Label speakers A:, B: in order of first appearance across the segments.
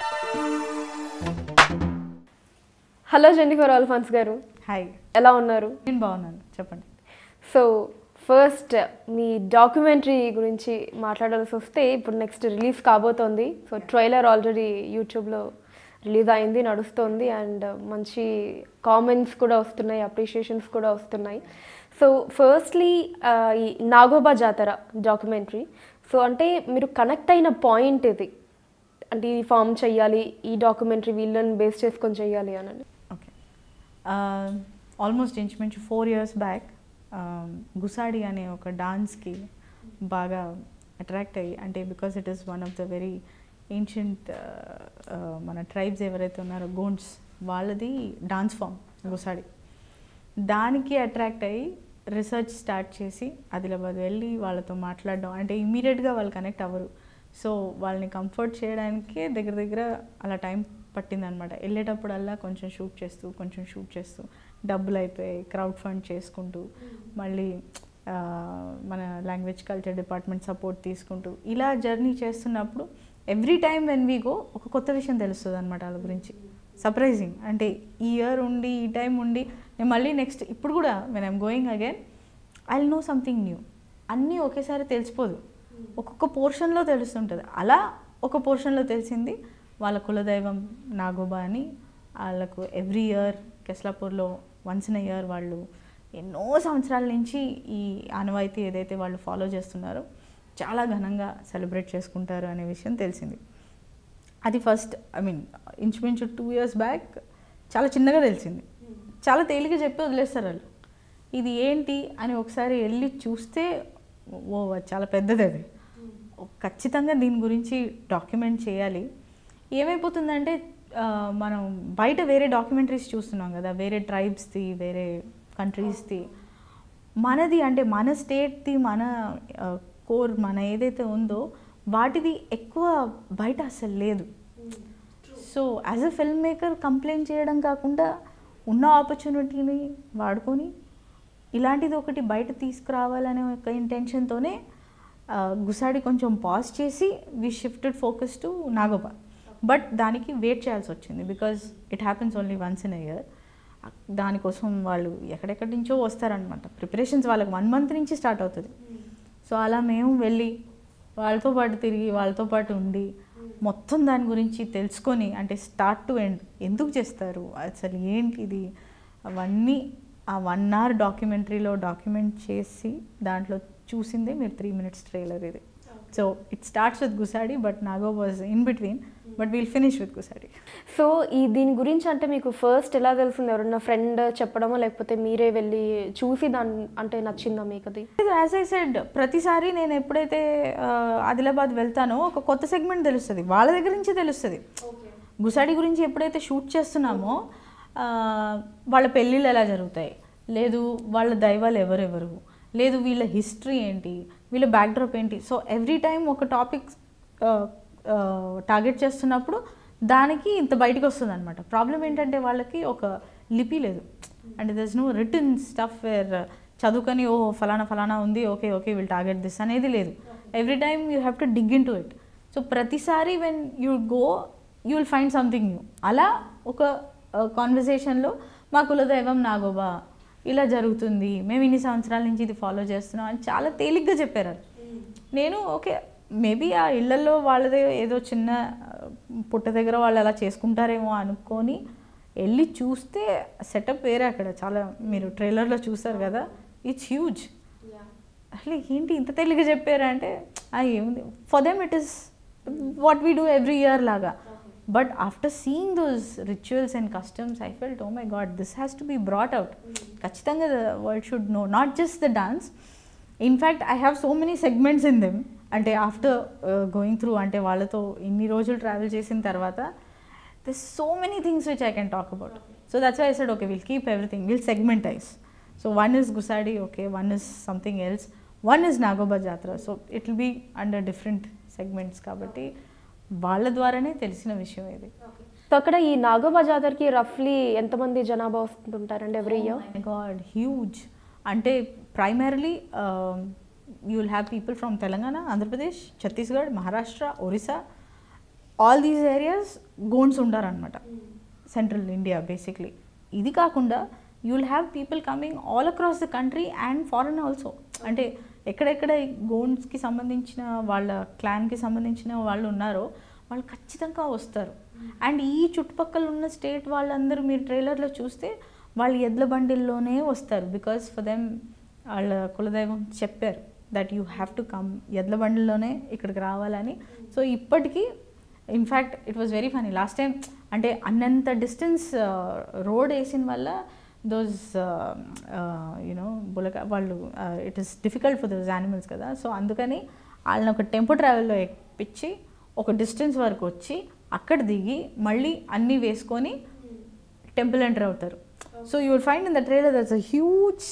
A: Hello Jennifer Alphonse గారు
B: hi
A: ఎలా ఉన్నారు
B: నేను బాగున్నాను చెప్పండి
A: సో ఫస్ట్ మీ డాక్యుమెంటరీ గురించి మాట్లాడాల్సి వస్తే ఇప్పుడు నెక్స్ట్ రిలీజ్ కాబోతోంది సో ట్రైలర్ ఆల్రెడీ యూట్యూబ్లో రిలీజ్ అయింది నడుస్తుంది అండ్ మంచి కామెంట్స్ కూడా వస్తున్నాయి అప్రిషియేషన్స్ కూడా వస్తున్నాయి సో ఫస్ట్లీ ఈ నాగోబా జాతర డాక్యుమెంటరీ సో అంటే మీరు కనెక్ట్ అయిన పాయింట్ ఇది అంటే ఇది ఫామ్ చెయ్యాలి ఈ డాక్యుమెంటరీ వీళ్ళని బేస్ చేసుకొని చెయ్యాలి అని
B: ఓకే ఆల్మోస్ట్ ఇంచుమించు ఫోర్ ఇయర్స్ బ్యాక్ గుసాడి అనే ఒక డాన్స్కి బాగా అట్రాక్ట్ అయ్యి అంటే because it is one of the very ancient మన ట్రైబ్స్ ఎవరైతే ఉన్నారో గోండ్స్ వాళ్ళది డాన్స్ ఫామ్ గుసాడి దానికి అట్రాక్ట్ అయ్యి రీసెర్చ్ స్టార్ట్ చేసి ఆదిలాబాద్ వెళ్ళి వాళ్ళతో మాట్లాడడం అంటే ఇమీడియట్గా వాళ్ళు కనెక్ట్ అవ్వరు సో వాళ్ళని కంఫర్ట్ చేయడానికే దగ్గర దగ్గర అలా టైం పట్టిందనమాట వెళ్ళేటప్పుడల్లా కొంచెం షూట్ చేస్తూ కొంచెం షూట్ చేస్తూ డబ్బులు అయిపోయాయి క్రౌడ్ ఫండ్ చేసుకుంటూ మళ్ళీ ఆ, మన లాంగ్వేజ్ కల్చర్ డిపార్ట్మెంట్ సపోర్ట్ తీసుకుంటూ ఇలా జర్నీ చేస్తున్నప్పుడు every time when we go ఒక కొత్త విషయం తెలుస్తుంది అనమాట వాళ్ళ గురించి సర్ప్రైజింగ్ అంటే ఈ ఇయర్ ఉండి ఈ టైం ఉండి నేను మళ్ళీ నెక్స్ట్ ఇప్పుడు కూడా when I'm going again I know something new అన్నీ ఒకేసారి తెలిసిపోదు ఒక్కొక్క పోర్షన్లో తెలుస్తుంటుంది అలా ఒక పోర్షన్లో తెలిసింది వాళ్ళ కులదైవం నాగోబా అని వాళ్ళకు ఎవ్రీ ఇయర్ కెస్లాపూర్లో వన్స్ ఇన్ ఇయర్ వాళ్ళు ఎన్నో సంవత్సరాల నుంచి ఈ ఆనవాయితీ ఏదైతే వాళ్ళు ఫాలో చేస్తున్నారో చాలా ఘనంగా సెలబ్రేట్ చేసుకుంటారు అనే విషయం తెలిసింది అది ఫస్ట్ ఐ మీన్ ఇంచుమించు టూ ఇయర్స్ బ్యాక్ చాలా చిన్నగా తెలిసింది చాలా తేలిక చెప్పి వదిలేస్తారు వాళ్ళు ఇది ఏంటి అని ఒకసారి వెళ్ళి చూస్తే ఓ అది చాలా పెద్దది అది ఖచ్చితంగా దీని గురించి డాక్యుమెంట్ చేయాలి ఏమైపోతుందంటే ఆ, మనం బయట వేరే డాక్యుమెంటరీస్ చూస్తున్నాం కదా వేరే ట్రైబ్స్ది వేరే కంట్రీస్ది మనది అంటే మన స్టేట్ది మన కోర్ మన ఏదైతే ఉందో వాటిది ఎక్కువ బయట అసలు లేదు so as a film maker complaint చేయడం కాకుండా ఉన్న ఆపర్చునిటీని వాడుకొని ఇలాంటిది ఒకటి బయట తీసుకురావాలనే ఒక ఇంటెన్షన్తోనే ఆ, గుసాడి కొంచెం పాజ్ చేసి we shifted focus to Nagoba but దానికి వెయిట్ చేయాల్సి వచ్చింది because it happens only once in year దానికోసం వాళ్ళు ఎక్కడెక్కడి నుంచో వస్తారనమాట ప్రిపరేషన్స్ వాళ్ళకి వన్ మంత్ నుంచి స్టార్ట్ అవుతుంది సో అలా మేము వెళ్ళి వాళ్ళతో పాటు తిరిగి వాళ్ళతో పాటు ఉండి మొత్తం దాని గురించి తెలుసుకొని అంటే స్టార్ట్ టు ఎండ్ ఎందుకు చేస్తారు అసలు ఏంటి ఇది అవన్నీ ఆ వన్ అవర్ డాక్యుమెంటరీలో డాక్యుమెంట్ చేసి దాంట్లో చూసిందే మీరు త్రీ మినిట్స్ ట్రైలర్ ఇది so it starts with Gusadi but Nago was in between but we'll finish with Gusadi
A: so ఈ దీని గురించి అంటే మీకు ఫస్ట్ ఎలా తెలిసింది ఎవరన్నా ఫ్రెండ్ చెప్పడమో లేకపోతే మీరే వెళ్ళి చూసి దాని అంటే నచ్చిందా మీకు అది
B: యాజ్ ఐ సెడ్ ప్రతిసారి నేను ఎప్పుడైతే ఆ, ఆదిలాబాద్ వెళ్తానో ఒక కొత్త సెగ్మెంట్ తెలుస్తుంది వాళ్ళ దగ్గర నుంచి తెలుస్తుంది గుసాడి గురించి ఎప్పుడైతే షూట్ చేస్తున్నామో ఆ, వాళ్ళ పెళ్ళిళ్ళు ఎలా జరుగుతాయి లేదు వాళ్ళ దైవాలు ఎవరెవరు లేదు వీళ్ళ హిస్టరీ ఏంటి వీళ్ళ బ్యాక్డ్రాప్ ఏంటి సో ఎవ్రీ టైం ఒక టాపిక్ టార్గెట్ చేస్తున్నప్పుడు దానికి ఇంత బయటకు వస్తుంది అనమాట ప్రాబ్లం ఏంటంటే వాళ్ళకి ఒక లిపి లేదు and there's no written stuff where చదువుకొని ఓ ఫలానా ఫలానా ఉంది okay okay will target this అనేది లేదు every time you have to dig into it so ప్రతిసారి when you go you will find something new అలా ఒక కాన్వర్జేషన్లో మా కులదైవం నాగోబా ఇలా జరుగుతుంది మేము ఇన్ని సంవత్సరాల నుంచి ఇది ఫాలో చేస్తున్నాం అని చాలా తేలిగ్గా చెప్పారు వాళ్ళు. నేను ఓకే మేబీ ఆ ఇళ్లలో వాళ్ళదే ఏదో చిన్న ఆ, పుట్ట దగ్గర వాళ్ళు అలా చేసుకుంటారేమో అనుకొని వెళ్ళి చూస్తే సెటప్ వేరే అక్కడ చాలా మీరు ట్రైలర్లో చూస్తారు కదా ఇట్స్ హ్యూజ్ అసలు ఏంటి ఇంత తెలివిగా చెప్పారు అంటే "ఆ, ఏముంది for them it is what we do every year లాగా but after seeing those rituals and customs I felt oh my God this has to be brought out ఖచ్చితంగా the world should know not just the dance in fact I have so many segments in them అంటే after going through అంటే వాళ్ళతో ఇన్ని రోజులు travel చేసిన తర్వాత this so many things which I can talk about so that's why I said okay will keep everything will segmentize so one is Gusadi okay one is something else one is Nagoba Jatara so it will be under different segments కాబట్టి వాళ్ళ ద్వారానే తెలిసిన విషయం ఇది
A: so అక్కడ ఈ నాగోబా జాతరకి రఫ్లీ ఎంతమంది జనాభా వస్తుంటారండి every year
B: my God huge అంటే primarily you will have people from Telangana Andhra Pradesh Chhattisgarh Maharashtra Orissa all these areas Gonds ఉండారనమాట సెంట్రల్ ఇండియా బేసిక్లీ ఇది కాకుండా you will have people coming all across the country and foreign also అంటే ఎక్కడెక్కడ గోన్స్కి సంబంధించిన వాళ్ళ క్లాన్కి సంబంధించిన వాళ్ళు ఉన్నారో వాళ్ళు ఖచ్చితంగా వస్తారు అండ్ ఈ చుట్టుపక్కల ఉన్న స్టేట్ వాళ్ళందరూ మీరు ట్రైలర్లో చూస్తే వాళ్ళు ఎడ్ల బండిల్లోనే వస్తారు బికాస్ ఫర్ దెమ్ వాళ్ళ కులదైవం చెప్పారు that you have to come ఎడ్ల బండిల్లోనే ఇక్కడికి రావాలని సో ఇప్పటికీ in fact it was very funny last time అంటే అన్నంత డిస్టెన్స్ రోడ్ వేసిన వల్ల దోస్ యూనో బులక వాళ్ళు it is difficult for those animals కదా సో అందుకని వాళ్ళని ఒక టెంపో ట్రావెల్లో ఎక్కించి ఒక డిస్టెన్స్ వరకు వచ్చి అక్కడ దిగి మళ్ళీ అన్నీ వేసుకొని టెంపుల్ ఎంటర్ అవుతారు so you will find in the trailer that's a huge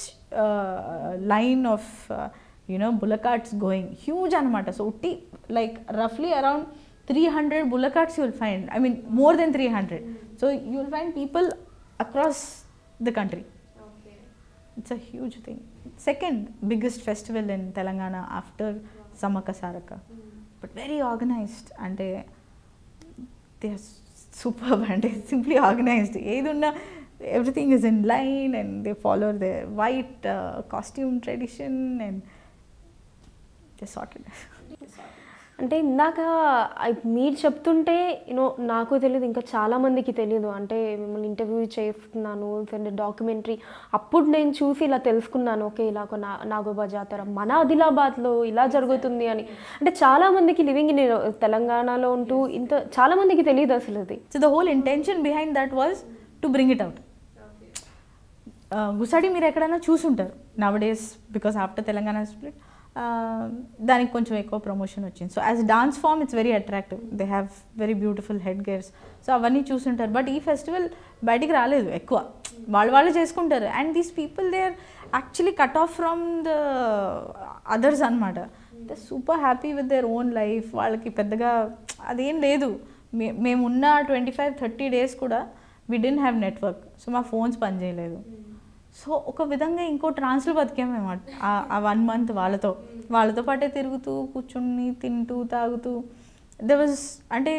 B: line of you know bullock carts going huge అనమాట సో ఉట్టి లైక్ రఫ్లీ around three hundred bullock carts you will find I mean more than three hundred so you will find people across the country it's a huge thing second biggest festival in Telangana after Sammakka Sarakka but very organized అంటే they are super అంటే simply organised ఏది ఉన్నా everything is in line and they follow the white costume tradition and they sorted
A: అంటే ఇందాక I- మీరు చెప్తుంటే you know నాకు తెలియదు ఇంకా చాలా మందికి తెలియదు అంటే మిమ్మల్ని ఇంటర్వ్యూ చేస్తున్నాను అంటే డాక్యుమెంటరీ అప్పుడు నేను చూసి ఇలా తెలుసుకున్నాను ఓకే ఇలా ఒక నా నాగోబా జాతర మన ఆదిలాబాద్లో ఇలా జరుగుతుంది అని అంటే చాలా మందికి లివింగ్ ఇన్ తెలంగాణలో ఉంటూ ఇంత చాలా మందికి తెలియదు అసలు అది
B: so the whole intention behind that was to bring it out Gusadi మీరు ఎక్కడైనా చూసుంటారు now days because after Telangana split దానికి కొంచెం ఎక్కువ ప్రమోషన్ వచ్చింది so as dance form it's very attractive they have very beautiful head gears so అవన్నీ చూసుంటారు but ఈ ఫెస్టివల్ బయటికి రాలేదు ఎక్కువ వాళ్ళు వాళ్ళు చేసుకుంటారు and these people they are actually cut off from the others అనమాట they super happy with their own life వాళ్ళకి పెద్దగా అదేం లేదు మే మేమున్న ట్వంటీ ఫైవ్ థర్టీ డేస్ కూడా we didn't have network so మా ఫోన్స్ పనిచేయలేదు సో ఒక విధంగా ఇంకో ట్రాన్స్లో బతికాం మేము ఆ- ఆ వన్ మంత్ వాళ్ళతో వాళ్ళతో పాటే తిరుగుతూ కూర్చుని తింటూ తాగుతూ దే వాజ్ అంటే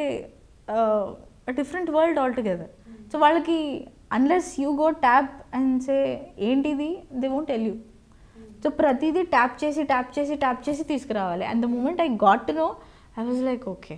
B: different world all together so వాళ్ళకి unless you go tap and say ఏంటిది they won't tell you so ప్రతిదీ ట్యాప్ చేసి ట్యాప్ చేసి ట్యాప్ చేసి తీసుకురావాలి and the moment I got to know I was like okay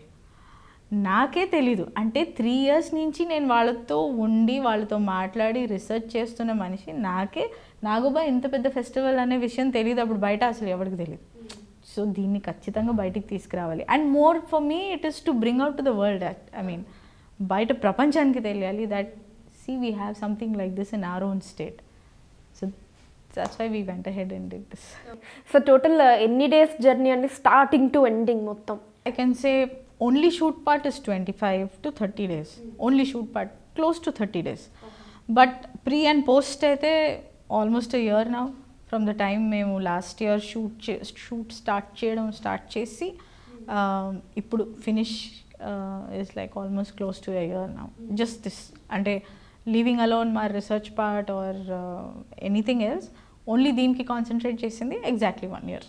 B: నాకే తెలీదు అంటే త్రీ ఇయర్స్ నుంచి నేను వాళ్ళతో ఉండి వాళ్ళతో మాట్లాడి రీసెర్చ్ చేస్తున్న మనిషి నాకే నాగోబా ఇంత పెద్ద ఫెస్టివల్ అనే విషయం తెలియదు అప్పుడు బయట అసలు ఎవరికి తెలియదు సో దీన్ని ఖచ్చితంగా బయటికి తీసుకురావాలి and more for me it is to bring out to the world I mean బయట ప్రపంచానికి తెలియాలి that see we have something like this in our own state so that's why we went ahead and did this
A: so total ఎన్ని days journey అండి starting to ending మొత్తం
B: I can say only shoot part is 25 to 30 days. Only shoot part close to 30 days. But pre and post అయితే almost year నా from the time మేము last year shoot చే shoot start చేయడం start చేసి uh, ఇప్పుడు finish is like almost close to year నా just this అంటే leaving alone మా research part or anything else only దీనికి కాన్సన్ట్రేట్ చేసింది ఎగ్జాక్ట్లీ వన్ ఇయర్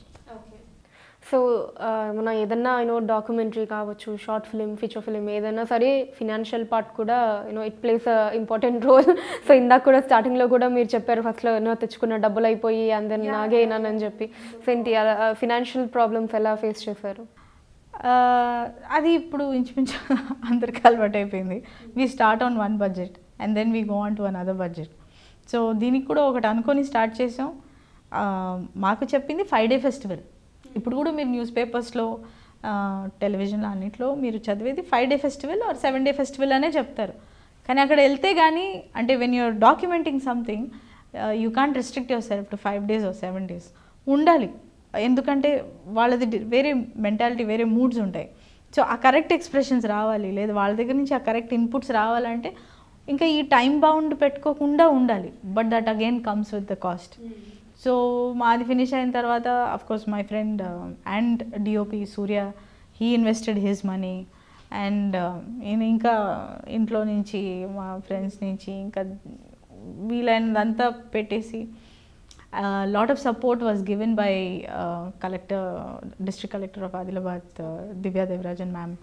A: సో మన ఏదన్నా యూనో డాక్యుమెంటరీ కావచ్చు షార్ట్ ఫిలిం ఫీచర్ ఫిలిం ఏదైనా సరే ఫినాన్షియల్ పార్ట్ కూడా you know it plays important role so ఇందాక కూడా స్టార్టింగ్లో కూడా మీరు చెప్పారు ఫస్ట్లో ఎన్నో తెచ్చుకున్న డబ్బులు అయిపోయి అందరిని నాగే అని చెప్పి సో ఏంటి ఫినాన్షియల్ ప్రాబ్లమ్స్ ఎలా ఫేస్ చేశారు
B: ఆ, అది ఇప్పుడు ఇంచుమించు అందరికి అలవాటు అయిపోయింది we start on one budget and then we go on to another budget so దీనికి కూడా ఒకటి అనుకొని స్టార్ట్ చేసాం ఆ, మాకు చెప్పింది ఫైవ్ డే ఫెస్టివల్ ఇప్పుడు కూడా మీరు న్యూస్ పేపర్స్లో టెలివిజన్లో అన్నిట్లో మీరు చదివేది five day festival or seven day festival అనే చెప్తారు కానీ అక్కడ వెళ్తే కానీ అంటే when you're documenting something you can't restrict yourself to five days or seven days ఉండాలి ఎందుకంటే వాళ్ళది డి- వేరే మెంటాలిటీ వేరే మూడ్స్ ఉంటాయి సో ఆ కరెక్ట్ ఎక్స్ప్రెషన్స్ రావాలి లేదా వాళ్ళ దగ్గర నుంచి ఆ కరెక్ట్ ఇన్పుట్స్ రావాలంటే ఇంకా ఈ టైం బౌండ్ పెట్టుకోకుండా ఉండాలి but that again comes with the cost so మాది ఫినిష్ అయిన తర్వాత of course my friend and DOP Surya he invested his money and నేను ఇంకా ఇంట్లో నుంచి మా ఫ్రెండ్స్ నుంచి ఇంకా వీలైనదంతా పెట్టేసి lot of support was given by collector district collector of Adilabad Divya Devarajan ma'am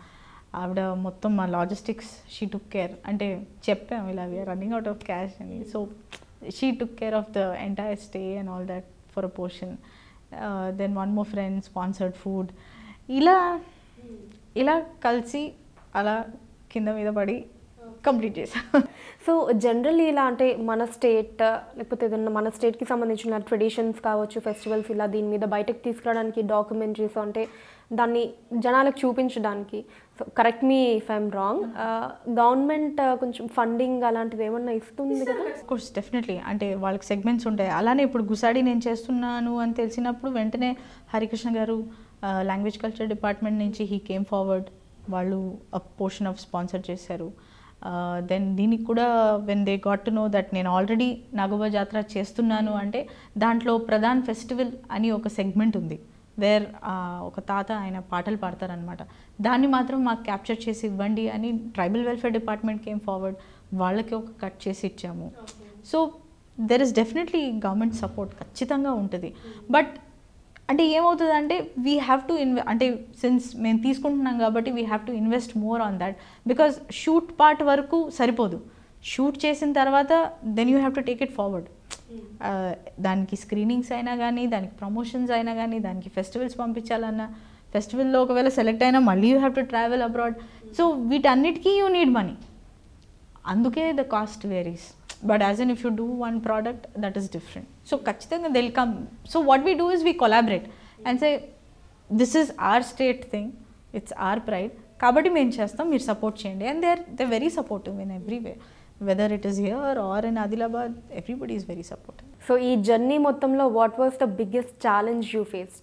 B: ఆవిడ మొత్తం మా లాజిస్టిక్స్ షీ టుక్ కేర్ అంటే చెప్పాము ఇలా we're running out of cash అని so she took care of the entire stay and all that for a portion then one more friend sponsored food ఇలా ఇలా కలిసి అలా కింద మీద పడి కంప్లీట్ చేసాం
A: సో జనరల్లీ ఇలా అంటే మన స్టేట్ లేకపోతే ఏదన్నా మన స్టేట్కి సంబంధించిన ట్రెడిషన్స్ కావచ్చు ఫెస్టివల్స్ ఇలా దీని మీద బయటకు తీసుకురావడానికి డాక్యుమెంటరీస్ అంటే దాన్ని జనాలకు చూపించడానికి so correct me if I'm wrong government కొంచెం ఫండింగ్ అలాంటివి ఏమన్నా ఇస్తుంది కదా
B: కోర్స్ డెఫినెట్లీ అంటే వాళ్ళకి సెగ్మెంట్స్ ఉంటాయి అలానే ఇప్పుడు గుసాడి నేను చేస్తున్నాను అని తెలిసినప్పుడు వెంటనే Harikrishna garu language culture department నుంచి హీ కేమ్ ఫార్వర్డ్ వాళ్ళు అ పోర్షన్ ఆఫ్ స్పాన్సర్ చేశారు దెన్ దీనికి కూడా when they got to know that నేను ఆల్రెడీ నాగోబా జాతర చేస్తున్నాను అంటే దాంట్లో ప్రధాన్ ఫెస్టివల్ అని ఒక సెగ్మెంట్ ఉంది వేర్ ఒక తాత ఆయన పాటలు పాడతారనమాట దాన్ని మాత్రం మాకు క్యాప్చర్ చేసి ఇవ్వండి అని tribal welfare department came forward వాళ్ళకి ఒక కట్ చేసి ఇచ్చాము so there is definitely government support ఖచ్చితంగా ఉంటుంది బట్ అంటే ఏమవుతుంది అంటే వీ హ్యావ్ టు ఇన్వె అంటే సిన్స్ మేము తీసుకుంటున్నాం కాబట్టి we have to invest more on that because shoot part వరకు సరిపోదు షూట్ చేసిన తర్వాత then you have to take it forward దానికి స్క్రీనింగ్స్ అయినా కానీ దానికి ప్రమోషన్స్ అయినా కానీ దానికి ఫెస్టివల్స్ పంపించాలన్నా ఫెస్టివల్లో ఒకవేళ సెలెక్ట్ అయినా మళ్ళీ you have to travel abroad so వీటన్నిటికీ యూ నీడ్ మనీ అందుకే the cost varies but as and if you do one product that is different so ఖచ్చితంగా they'll come so what we do is we collaborate and say this is our state thing it's our pride కాబట్టి మేము చేస్తాం మీరు support చేయండి and they are they very supportive in every way whether it is here are in Adilabad everybody is very supportive
A: so ఈ journey మొత్తంలో what was the biggest challenge you faced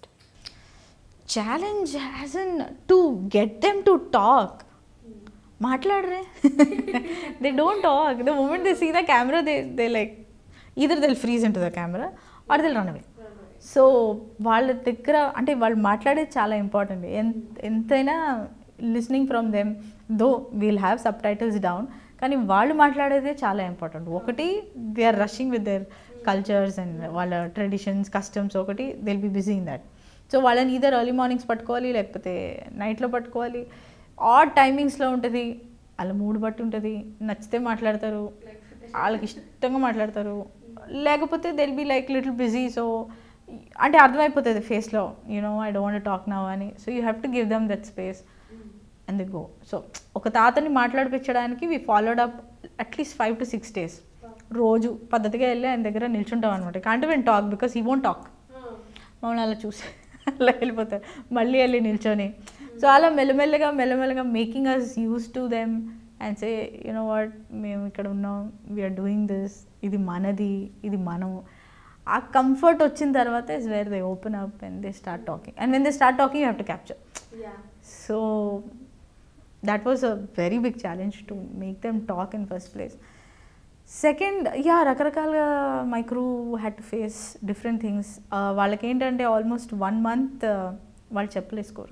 B: challenge as in to get them to talk మాట్లాడరే they don't talk the moment they see the camera they they like either they'll freeze into the camera or they'll run away so వాళ్ళ దగ్గర అంటే వాళ్ళు మాట్లాడేది చాలా important ఎంత ఎంతైనా listening from them though we'll have subtitles down కానీ వాళ్ళు మాట్లాడేదే చాలా ఇంపార్టెంట్ ఒకటి they are rushing with their cultures and వాళ్ళ ట్రెడిషన్స్ కస్టమ్స్ ఒకటి they'll be busy in that so వాళ్ళని ఈదర్ ఎర్లీ మార్నింగ్స్ పట్టుకోవాలి లేకపోతే నైట్లో పట్టుకోవాలి ఆడ్ టైమింగ్స్లో ఉంటుంది వాళ్ళ మూడు బట్టి ఉంటుంది నచ్చితే మాట్లాడతారు వాళ్ళకి ఇష్టంగా మాట్లాడతారు లేకపోతే they'll be like little busy so అంటే అర్థమైపోతుంది ఫేస్లో you know I don't talk now అని so you have to give them that space and go so ఒక తాతని మాట్లాడిపించడానికి we followed up at least five to six days రోజు పద్ధతిగా వెళ్ళి ఆయన దగ్గర నిల్చుంటాం అనమాట can't when talk because he won't talk మమ్మల్ని అలా చూసి అలా వెళ్ళిపోతారు మళ్ళీ వెళ్ళి నిల్చొని సో అలా మెల్లమెల్లగా మెల్లమెల్లగా making us used to them and say you know what మేము ఇక్కడ ఉన్నాం వీఆర్ డూయింగ్ దిస్ ఇది మనది ఇది మనం ఆ కంఫర్ట్ వచ్చిన తర్వాత is where they open up and they start talking and when they start talking you have to capture so that was a very big challenge to make them talk in first place second yeah రకరకాలుగా my crew had to face different things వాళ్ళకి ఏంటంటే almost one month వాళ్ళు చెప్పలేసుకోరు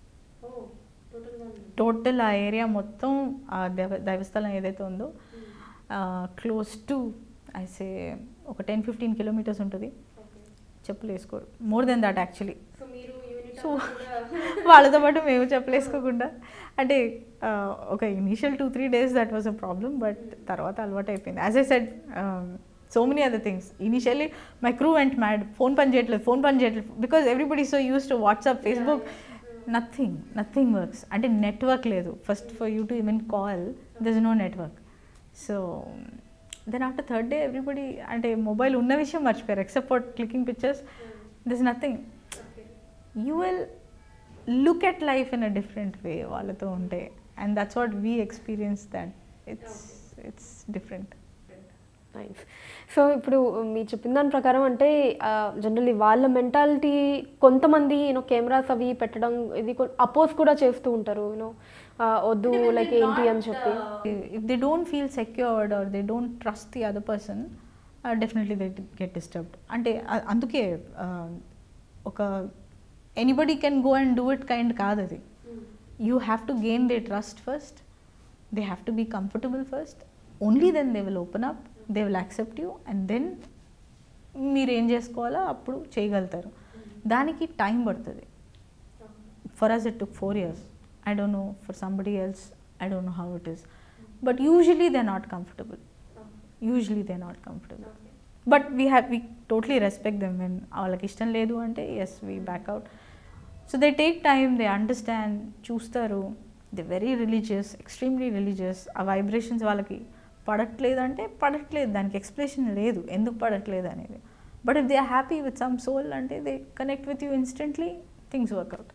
B: total ఆ area మొత్తం ఆ దైవ దైవస్థలం ఏదైతే ఉందో క్లోజ్ టు ఐసే ఒక టెన్ ఫిఫ్టీన్ కిలోమీటర్స్ ఉంటుంది చెప్పులు వేసుకోరు more than that actually so వాళ్ళతో పాటు మేము చెప్పలేసుకోకుండా అంటే ఆ, ఒక initial two three days that was a problem but తర్వాత అలవాటు అయిపోయింది as I said so many other things initially my crew went mad phone పని చేయట్లేదు ఫోన్ పని చేయట్లేదు because everybody so use to WhatsApp Facebook nothing nothing works అంటే network లేదు first for you to even call there is no network so then after third day everybody అంటే mobile ఉన్న విషయం మర్చిపోయారు except for clicking pictures this nothing you will look at life in a different way వాళ్ళతో ఉంటే and that's what we experience that it's it's different
A: nice so ఇప్పుడు మీరు చెప్పిన దాని ప్రకారం అంటే జనరల్లీ వాళ్ళ మెంటాలిటీ కొంతమంది యూనో కెమెరాస్ అవి పెట్టడం ఇది అపోజ్ కూడా చేస్తూ ఉంటారు యూనో వద్దు లైక్ ఏంటి అని చెప్పి
B: if they don't feel secured or they don't trust the other person definitely they get disturbed అంటే అ- అందుకే uh, ఒక anybody can go and do it kind కాదు అది you have to gain the trust first they have to be comfortable first only then they will open up they will accept you and then మీరు ఏం చేసుకోవాలో అప్పుడు చేయగలుగుతారు దానికి time పడుతుంది for us it took four years I don't know for somebody else, I don't know how it is. But usually they're not comfortable. Usually they're not comfortable. But we have we totally respect them when వాళ్ళకి ఇష్టం లేదు అంటే as we back out so they take time they understand చూస్తారు they very religious extremely religious ఆ vibrations వాళ్ళకి పడట్లేదు అంటే పడట్లేదు దానికి ఎక్స్ప్లెనేషన్ లేదు ఎందుకు పడట్లేదు అనేది but if they are happy with some soul అంటే they connect with you instantly things work out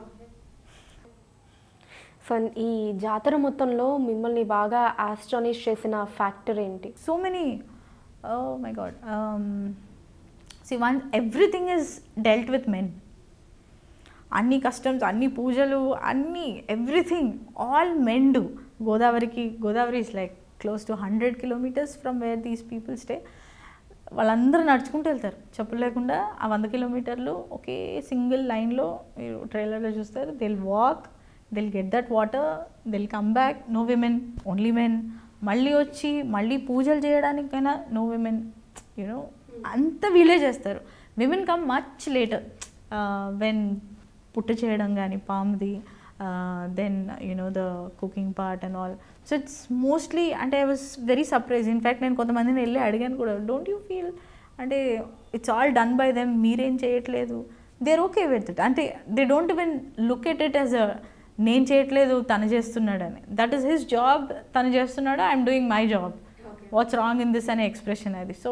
A: so ఈ జాతర మొత్తంలో మిమ్మల్ని బాగా ఆస్ట్రానిష్ చేసిన ఫ్యాక్టర్ ఏంటి
B: so many oh my god um, see one everything is dealt with men అన్ని కస్టమ్స్ అన్ని పూజలు అన్ని ఎవ్రీథింగ్ ఆల్ మెన్ డు గోదావరికి Godavari is like close to hundred kilometres from where these people stay వాళ్ళందరూ నడుచుకుంటూ వెళ్తారు చెప్పులు లేకుండా ఆ వంద కిలోమీటర్లు ఒకే సింగిల్ లైన్లో మీరు ట్రైలర్లో చూస్తారు they'll walk they'll get that water they'll come back no women only men మళ్ళీ వచ్చి మళ్ళీ పూజలు చేయడానికైనా నో విమెన్ యూనో అంత వీలే చేస్తారు women come much later when పుట్టు చేయడం కానీ పాముది then you know the cooking part and all so it's mostly అంటే I was very surprise in fact నేను కొంతమందిని వెళ్ళి అడిగాను కూడా డోంట్ యూ ఫీల్ అంటే it's all done by them మీరేం చేయట్లేదు దేర్ ఓకే విత్ ఇట్ అంటే they don't even look at it as a నేను చేయట్లేదు తను చేస్తున్నాడని దట్ ఈస్ హిస్ జాబ్ తను చేస్తున్నాడు I'm doing my job what's wrong in this అనే ఎక్స్ప్రెషన్ అది so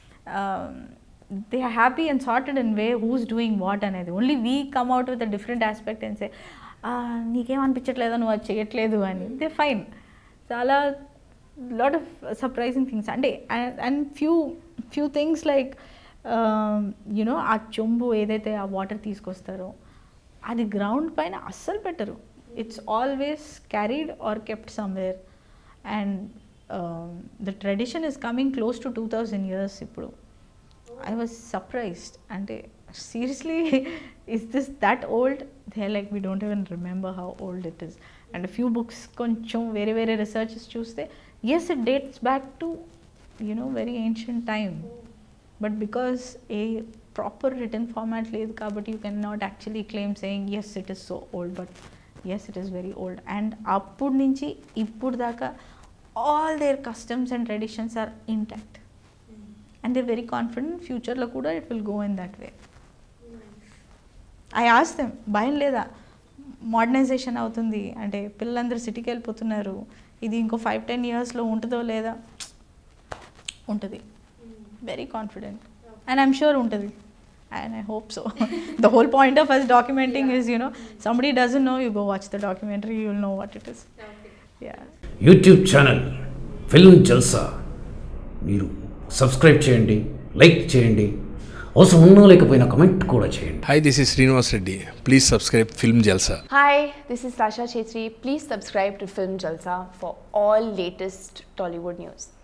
B: they are happy and sorted in way who's doing what అనేది only we come out with a different aspect and say నీకేం అనిపించట్లేదా నువ్వు అది చేయట్లేదు అని దే ఫైన్ చాలా లాట్ ఆఫ్ సర్ప్రైజింగ్ థింగ్స్ అంటే and few few things like you know ఆ చెంబు ఏదైతే ఆ వాటర్ తీసుకొస్తారో అది గ్రౌండ్ పైన అస్సలు పెట్టరు it's always carried or kept somewhere and the tradition is coming close to two thousand years ఇప్పుడు ఐ వాజ్ సర్ప్రైజ్డ్ అంటే seriously is this that old they like we don't even remember how old it is and few books కొంచెం వేరే వేరే researches చూస్తే yes it dates back to you know very ancient time but because a proper written format లేదు కాబట్టి you can not actually claim saying yes it is so old but yes it is very old and అప్పుడు నుంచి ఇప్పుడు దాకా all their customs and traditions are intact and they very confident ఫ్యూచర్లో కూడా it will go in that way I ask them భయం లేదా modernisation అవుతుంది అంటే పిల్లలందరూ సిటీకి వెళ్ళిపోతున్నారు ఇది ఇంకో ఫైవ్ టెన్ ఇయర్స్లో ఉంటుందో లేదా ఉంటుంది very confident and I'm sure ఉంటుంది and I hope so the whole point of us documenting is you know somebody doesn't know you go watch the documentary you will know what it is yeah
C: YouTube channel film Jalsa మీరు subscribe చేయండి like చేయండి అవసరం ఉన్నా లేకపోయినా comment కూడా చేయండి
D: Hi, this is Srinivas Reddy. Please subscribe Film Jalsa.
E: Hi, this is Sasha Chetri. Please subscribe to Film Jalsa for all latest Tollywood news.